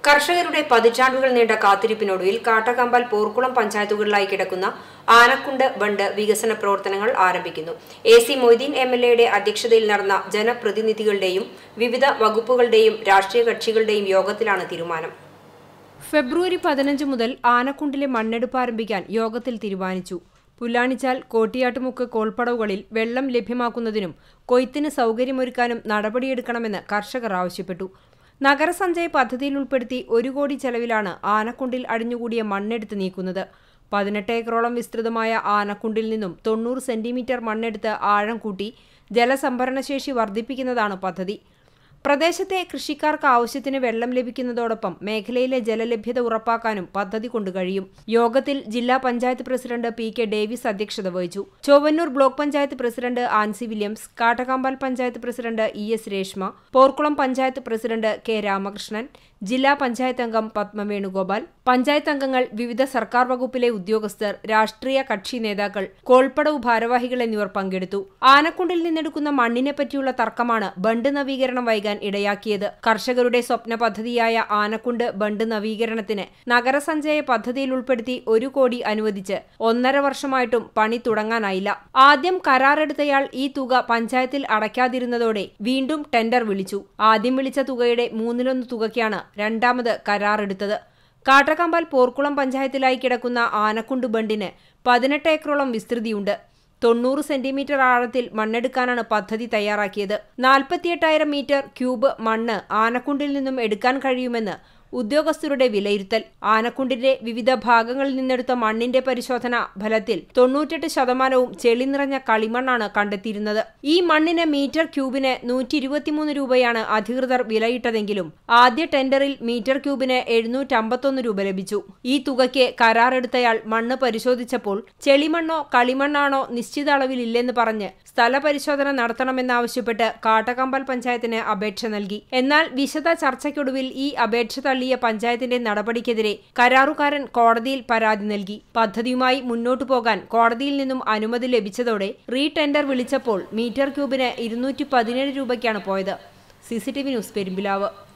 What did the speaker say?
കർഷകരുടെ പതിറ്റാണ്ടുകൾ നീണ്ട കാത്തിരിപ്പിനൊടുവിൽ കാട്ടകമ്പാൽ പോർക്കുളം പഞ്ചായത്തുകളിലായി കിടക്കുന്ന ആനക്കുണ്ട് ബണ്ട് വികസന പ്രവർത്തനങ്ങൾ ആരംഭിക്കുന്നു A C Moideen M L എയുടെ അധ്യക്ഷതയിൽ നടന്ന ജനപ്രതിനിധികളുടെയും വിവിധ വകുപ്പുകളുടെയും രാഷ്ട്രീയ കക്ഷികളുടെയും യോഗത്തിലാണ് തീരുമാനം ഫെബ്രുവരി പതിനഞ്ച് മുതൽ ആനക്കുണ്ടിലെ മണ്ണെടുപ്പ് ആരംഭിക്കാൻ യോഗത്തിൽ തീരുമാനിച്ചു പുല്ലാണിച്ചാൽ കോട്ടിയാട്ടുമുക്ക് കോൾപ്പടവുകളിൽ വെള്ളം ലഭ്യമാക്കുന്നതിനും കൊയ്ത്തിന് സൗകര്യമൊരുക്കാനും നടപടിയെടുക്കണമെന്ന് കർഷകർ ആവശ്യപ്പെട്ടു നഗരസഞ്ചയ പദ്ധതിയിൽ ഉൾപ്പെടുത്തി ഒരു കോടി ചെലവിലാണ് ആനക്കുണ്ടിൽ അടിഞ്ഞുകൂടിയ മണ്ണെടുത്ത് നീക്കുന്നത് പതിനെട്ട് ഏക്കറോളം വിസ്തൃതമായ ആനക്കുണ്ടിൽ നിന്നും തൊണ്ണൂറ് സെന്റിമീറ്റർ മണ്ണെടുത്ത് ആഴം കൂട്ടി ജലസംഭരണശേഷി വർദ്ധിപ്പിക്കുന്നതാണ് പദ്ധതി പ്രദേശത്തെ കൃഷിക്കാർക്ക് ആവശ്യത്തിന് വെള്ളം ലഭിക്കുന്നതോടൊപ്പം മേഖലയിലെ ജലലഭ്യത ഉറപ്പാക്കാനും പദ്ധതി കൊണ്ട് കഴിയും യോഗത്തിൽ ജില്ലാ panchayat president P K Davis അധ്യക്ഷത വഹിച്ചു Chowwannur block panchayat president Ancy Williams Kattakampal panchayat president E S Reshma Porkulam panchayat president K Ramakrishnan ജില്ലാ പഞ്ചായത്ത് അംഗം പത്മ വേണുഗോപാൽ പഞ്ചായത്ത് അംഗങ്ങൾ വിവിധ സർക്കാർ വകുപ്പിലെ ഉദ്യോഗസ്ഥർ രാഷ്ട്രീയ കക്ഷി നേതാക്കൾ കോൾപ്പടവ് ഭാരവാഹികൾ എന്നിവർ പങ്കെടുത്തു ആനക്കുണ്ടിൽ നിന്നെടുക്കുന്ന മണ്ണിനെ പറ്റിയുള്ള തർക്കമാണ് ബണ്ട് നവീകരണം വൈകാൻ ഇടയാക്കിയത് കർഷകരുടെ സ്വപ്ന പദ്ധതിയായ ആനക്കുണ്ട് ബണ്ട് നവീകരണത്തിന് നഗരസഞ്ചയ പദ്ധതിയിൽ ഉൾപ്പെടുത്തി ഒരു കോടി അനുവദിച്ച് ഒന്നര വർഷമായിട്ടും പണി തുടങ്ങാനായില്ല ആദ്യം കരാറെടുത്തയാൾ ഈ തുക പഞ്ചായത്തിൽ അടയ്ക്കാതിരുന്നതോടെ വീണ്ടും ടെൻഡർ വിളിച്ചു ആദ്യം വിളിച്ച തുകയുടെ മൂന്നിലൊന്ന് തുകയ്ക്കാണ് രണ്ടാമത് കരാറെടുത്തത് കാട്ടകമ്പാൽ പോർക്കുളം പഞ്ചായത്തിലായി കിടക്കുന്ന ആനക്കുണ്ട് ബണ്ടിന് പതിനെട്ട് ഏക്കറോളം വിസ്തൃതിയുണ്ട് തൊണ്ണൂറ് സെന്റിമീറ്റർ ആഴത്തിൽ മണ്ണെടുക്കാനാണ് പദ്ധതി തയ്യാറാക്കിയത് നാൽപ്പത്തിയെട്ടായിരം മീറ്റർ ക്യൂബ് മണ്ണ് ആനക്കുണ്ടിൽ നിന്നും എടുക്കാൻ കഴിയുമെന്ന് ഉദ്യോഗസ്ഥരുടെ വിലയിരുത്തൽ ആനക്കുണ്ടിന്റെ വിവിധ ഭാഗങ്ങളിൽ നിന്നെടുത്ത മണ്ണിന്റെ പരിശോധന ഫലത്തിൽ തൊണ്ണൂറ്റെട്ട് ശതമാനവും ചെളി നിറഞ്ഞ കളിമണ്ണാണ് കണ്ടെത്തിയിരുന്നത് ഈ മണ്ണിന് മീറ്റർ ക്യൂബിന് നൂറ്റി ഇരുപത്തിമൂന്ന് രൂപയാണ് അധികൃതർ വിലയിട്ടതെങ്കിലും ആദ്യ ടെൻഡറിൽ മീറ്റർ ക്യൂബിന് എഴുന്നൂറ്റമ്പത്തൊന്ന് രൂപ ലഭിച്ചു ഈ തുകയ്ക്ക് കരാറെടുത്തയാൾ മണ്ണ് പരിശോധിച്ചപ്പോൾ ചെളിമണ്ണോ കളിമണ്ണാണോ നിശ്ചിത അളവിലില്ലെന്ന് പറഞ്ഞ് സ്ഥലപരിശോധന നടത്തണമെന്നാവശ്യപ്പെട്ട് കാട്ടകമ്പൽ പഞ്ചായത്തിന് അപേക്ഷ നൽകി എന്നാൽ വിശദ ചർച്ചയ്ക്കൊടുവിൽ ഈ അപേക്ഷ തള്ളിയ പഞ്ചായത്തിന്റെ നടപടിക്കെതിരെ കരാറുകാരൻ കോടതിയിൽ പരാതി നൽകി പദ്ധതിയുമായി മുന്നോട്ടു പോകാൻ കോടതിയിൽ നിന്നും അനുമതി ലഭിച്ചതോടെ റീ ടെൻഡർ വിളിച്ചപ്പോൾ മീറ്റർ ക്യൂബിന് ഇരുന്നൂറ്റി പതിനേഴ് രൂപയ്ക്കാണ് പോയത് സി ന്യൂസ് പെരുമ്പിലാവ്